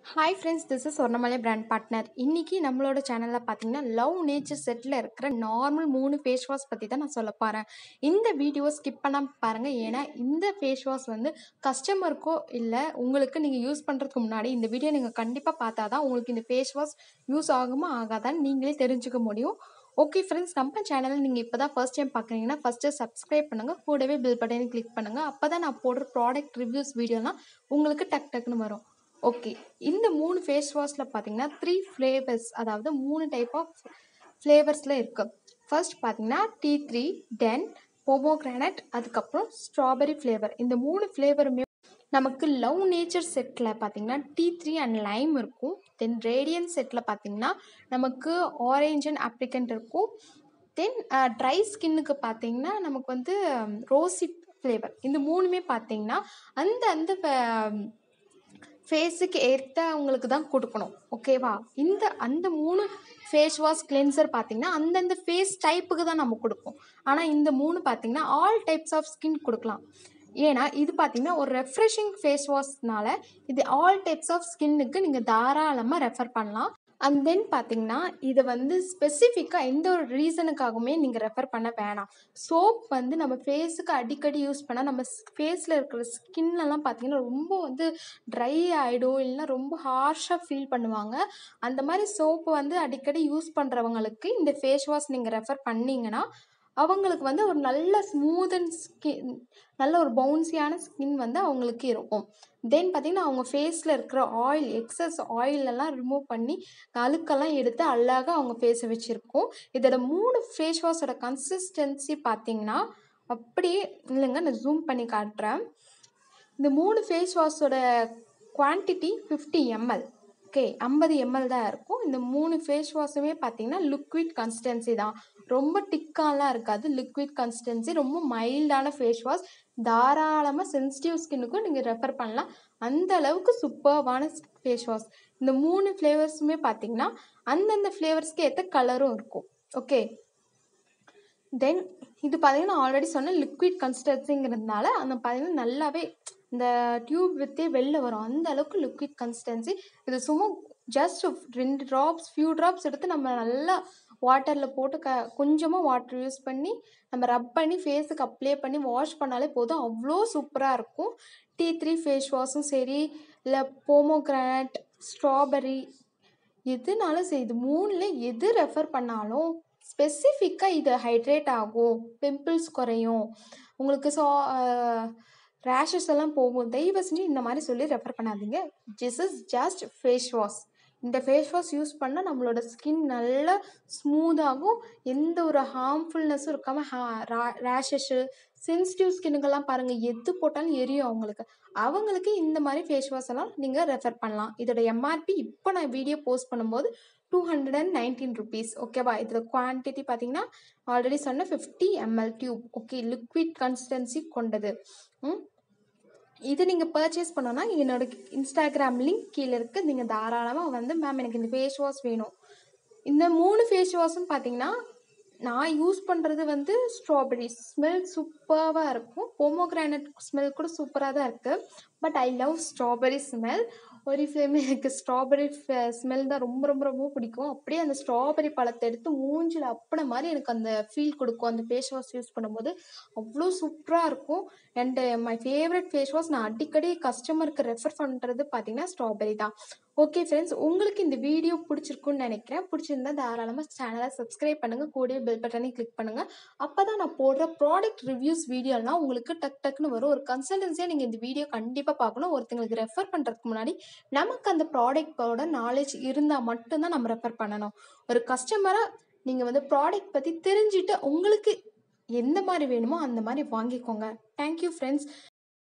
hi friends this is Sornamalai brand partner இன்னைக்கு நம்மளோட சேனலில் பார்த்தீங்கன்னா லவ் நேச்சர் செட்டில் இருக்கிற நார்மல் மூணு ஃபேஸ் வாஷ் பற்றி தான் நான் சொல்ல போகிறேன் இந்த வீடியோ ஸ்கிப் பண்ணாமல் பாருங்கள் ஏன்னா இந்த ஃபேஸ் வாஷ் வந்து கஸ்டமருக்கோ இல்லை உங்களுக்கு நீங்கள் யூஸ் பண்ணுறதுக்கு முன்னாடி இந்த வீடியோ நீங்கள் கண்டிப்பாக பார்த்தா தான் உங்களுக்கு இந்த ஃபேஸ் வாஷ் யூஸ் ஆகுமா ஆகாதான்னு நீங்களே தெரிஞ்சுக்க முடியும் ஓகே ஃப்ரெண்ட்ஸ் நம்ம சேனலில் நீங்கள் இப்போ தான் ஃபர்ஸ்ட் டைம் பார்க்குறீங்கன்னா ஃபஸ்ட்டு சப்ஸ்கிரைப் பண்ணுங்கள் கூடவே பில் பட்டனை கிளிக் பண்ணுங்கள் அப்போ தான் நான் போடுற ப்ராடக்ட் ரிவ்யூஸ் வீடியோலாம் உங்களுக்கு டக் டக்குன்னு வரும் ஓகே இந்த மூணு ஃபேஸ் வாஷில் பார்த்தீங்கன்னா த்ரீ ஃப்ளேவர்ஸ் அதாவது மூணு டைப் ஆஃப் ஃப்ளேவர்ஸில் இருக்குது ஃபர்ஸ்ட் பார்த்தீங்கன்னா டீ த்ரீ டென் போமோகிரானட் அதுக்கப்புறம் ஸ்ட்ராபெரி ஃப்ளேவர் இந்த மூணு ஃப்ளேவருமே நமக்கு லவ் நேச்சர் செட்டில் பார்த்தீங்கன்னா டீ த்ரீ அண்ட் லைம் இருக்கும் தென் ரேடியன் செட்டில் பார்த்தீங்கன்னா நமக்கு ஆரேஞ்ச் அண்ட் ஆப்ரிக்கன்ட் இருக்கும் தென் ட்ரை ஸ்கின்னுக்கு பார்த்தீங்கன்னா நமக்கு வந்து ரோசி ஃப்ளேவர் இந்த மூணுமே பார்த்தீங்கன்னா அந்த அந்த ஃபேஸுக்கு ஏற்றவங்களுக்கு தான் கொடுக்கணும் ஓகேவா இந்த அந்த மூணு ஃபேஸ் வாஷ் கிளென்சர் பார்த்தீங்கன்னா அந்தந்த ஃபேஸ் டைப்புக்கு தான் நம்ம கொடுப்போம் ஆனால் இந்த மூணு பார்த்தீங்கன்னா ஆல் டைப்ஸ் ஆஃப் ஸ்கின் கொடுக்கலாம் ஏன்னா இது பார்த்தீங்கன்னா ஒரு ரெஃப்ரெஷிங் ஃபேஸ் வாஷ்னால இது ஆல் டைப்ஸ் ஆஃப் ஸ்கின்னுக்கு நீங்கள் தாராளமாக ரெஃபர் பண்ணலாம் அண்ட் தென் பார்த்தீங்கன்னா இதை வந்து ஸ்பெசிஃபிக்காக எந்த ஒரு ரீசனுக்காகவுமே நீங்கள் ரெஃபர் பண்ண வேணாம் சோப் வந்து நம்ம ஃபேஸுக்கு அடிக்கடி யூஸ் பண்ணால் நம்ம ஃபேஸில் இருக்கிற ஸ்கின்லலாம் பார்த்தீங்கன்னா ரொம்ப வந்து ட்ரை ஆகிடும் இல்லைன்னா ரொம்ப ஹார்ஷாக ஃபீல் பண்ணுவாங்க அந்த மாதிரி சோப்பு வந்து அடிக்கடி யூஸ் பண்ணுறவங்களுக்கு இந்த ஃபேஸ் வாஷ் நீங்கள் ரெஃபர் பண்ணிங்கன்னா அவங்களுக்கு வந்து ஒரு நல்ல ஸ்மூத் அண்ட் ஸ்கின் நல்ல ஒரு பவுன்சியான ஸ்கின் வந்து அவங்களுக்கு இருக்கும் தென் பார்த்திங்கன்னா அவங்க ஃபேஸில் இருக்கிற ஆயில் எக்ஸஸ் ஆயிலெல்லாம் ரிமூவ் பண்ணி அழுக்கெல்லாம் எடுத்து அழகாக அவங்க ஃபேஸை வச்சுருக்கோம் இதோட மூணு ஃபேஸ் வாஷோட கன்சிஸ்டன்சி பார்த்திங்கன்னா அப்படியே இல்லைங்க நான் ஜூம் பண்ணி காட்டுறேன் இந்த மூணு ஃபேஸ் வாஷோட குவான்டிட்டி ஃபிஃப்டி எம்எல் ஓகே ஐம்பது எம்எல் தான் இருக்கும் இந்த மூணு ஃபேஸ் வாஷுமே பார்த்தீங்கன்னா லிக்விட் கன்சிஸ்டன்சி தான் ரொம்ப டிக்காலாம் இருக்காது லிக்விட் கன்சிஸ்டன்சி ரொம்ப மைல்டான ஃபேஸ் வாஷ் தாராளமாக சென்சிட்டிவ் ஸ்கின்னுக்கும் நீங்கள் ரெஃபர் பண்ணலாம் அந்த அளவுக்கு சூப்பர்வான ஃபேஸ் வாஷ் இந்த மூணு ஃப்ளேவர்ஸுமே பார்த்தீங்கன்னா அந்தந்த ஃப்ளேவர்ஸ்க்கு ஏற்ற கலரும் இருக்கும் ஓகே தென் இது பார்த்தீங்கன்னா ஆல்ரெடி சொன்ன லிக்விட் கன்சிஸ்டன்சிங்கிறதுனால அந்த பார்த்தீங்கன்னா நல்லாவே இந்த டியூப் வித்தே வெளில வரும் அந்த அளவுக்கு லிக்விட் கன்சிஸ்டன்சி இது சும்மா ஜஸ்ட் ரெண்டு ட்ராப்ஸ் ஃபியூ ட்ராப்ஸ் எடுத்து நம்ம நல்லா வாட்டரில் போட்டு க கொஞ்சமாக வாட்டர் யூஸ் பண்ணி நம்ம ரப் பண்ணி ஃபேஸுக்கு அப்ளை பண்ணி வாஷ் பண்ணாலே போதும் அவ்வளோ சூப்பராக இருக்கும் டீ த்ரீ ஃபேஸ் வாஷும் சரி இல்லை போமோகிரானட் ஸ்ட்ராபெரி எதுனாலும் சரி இது மூணில் எது ரெஃபர் பண்ணாலும் ஸ்பெசிஃபிக்காக இது ஹைட்ரேட் ஆகும் பிம்பிள்ஸ் குறையும் உங்களுக்கு சா ரேஷஸ் எல்லாம் போகும் தயவு செஞ்சு இந்த மாதிரி சொல்லி ரெஃபர் பண்ணாதீங்க this is just face wash இந்த ஃபேஸ் வாஷ் யூஸ் பண்ணால் நம்மளோட ஸ்கின் நல்லா ஸ்மூத்தாகும் எந்த ஒரு ஹார்ம்ஃபுல்னஸும் இருக்காமல் ஹா ரேஷஸ்ஸு சென்சிட்டிவ் ஸ்கின்னுக்கெல்லாம் பாருங்கள் எது போட்டாலும் எரியும் அவங்களுக்கு அவங்களுக்கு இந்த மாதிரி ஃபேஸ் வாஷ் எல்லாம் நீங்கள் ரெஃபர் பண்ணலாம் இதோட எம்ஆர்பி இப்போ நான் வீடியோ போஸ்ட் பண்ணும்போது two hundred and nineteen rupees ஓகேவா இதில் குவான்டிட்டி பார்த்தீங்கன்னா ஆல்ரெடி சொன்ன fifty ML tube okay liquid consistency கொண்டது இது நீங்கள் பர்ச்சேஸ் பண்ணோன்னா என்னோட இன்ஸ்டாகிராம் லிங்க் கீழே இருக்குது நீங்கள் தாராளமாக வந்து மேம் எனக்கு இந்த ஃபேஸ் வாஷ் வேணும் இந்த மூணு ஃபேஸ் வாஷும் பார்த்தீங்கன்னா நான் யூஸ் பண்ணுறது வந்து ஸ்ட்ராபெரி ஸ்மெல் சூப்பராக இருக்கும் போமோகிரானட் ஸ்மெல் கூட சூப்பராக தான் இருக்குது but I love strawberry smell ஒரு ஃப்ளேம் எனக்கு ஸ்ட்ராபெரி ஸ்மெல் தான் ரொம்ப ரொம்ப ரொம்ப பிடிக்கும் அப்படியே அந்த ஸ்ட்ராபெரி பழத்தை எடுத்து மூஞ்சில் அப்பன மாதிரி எனக்கு அந்த ஃபீல் கொடுக்கும் அந்த ஃபேஸ் வாஷ் யூஸ் பண்ணும்போது அவ்வளோ சூப்பராக இருக்கும் and my favourite face wash நான் அடிக்கடி கஸ்டமருக்கு ரெஃபர் பண்ணுறது பார்த்தீங்கன்னா ஸ்ட்ராபெரி தான் ஓகே ஃப்ரெண்ட்ஸ் உங்களுக்கு இந்த வீடியோ பிடிச்சிருக்குன்னு நினைக்கிறேன் பிடிச்சிருந்தா தாராளமாக சேனலை சப்ஸ்கிரைப் பண்ணுங்கள் கூடவே பெல் பட்டனை கிளிக் பண்ணுங்கள் அப்போ தான் நான் போடுற ப்ராடக்ட் ரிவ்யூஸ் வீடியோலாம் உங்களுக்கு டக் டக்குன்னு வரும் ஒரு கன்சல்டன்சியாக நீங்கள் இந்த வீடியோ கண்டிப்பாக பார்க்கணும் ஒருத்தங்களுக்கு ரெஃபர் பண்ணுறதுக்கு முன்னாடி நமக்கு அந்த ப்ராடக்டோட நாலேஜ் இருந்தால் மட்டும்தான் நம்ம ரெஃபர் பண்ணணும் ஒரு கஸ்டமராக நீங்கள் வந்து ப்ராடக்ட் பற்றி தெரிஞ்சுட்டு உங்களுக்கு எந்த மாதிரி வேணுமோ அந்த மாதிரி வாங்கிக்கோங்க தேங்க்யூ ஃப்ரெண்ட்ஸ்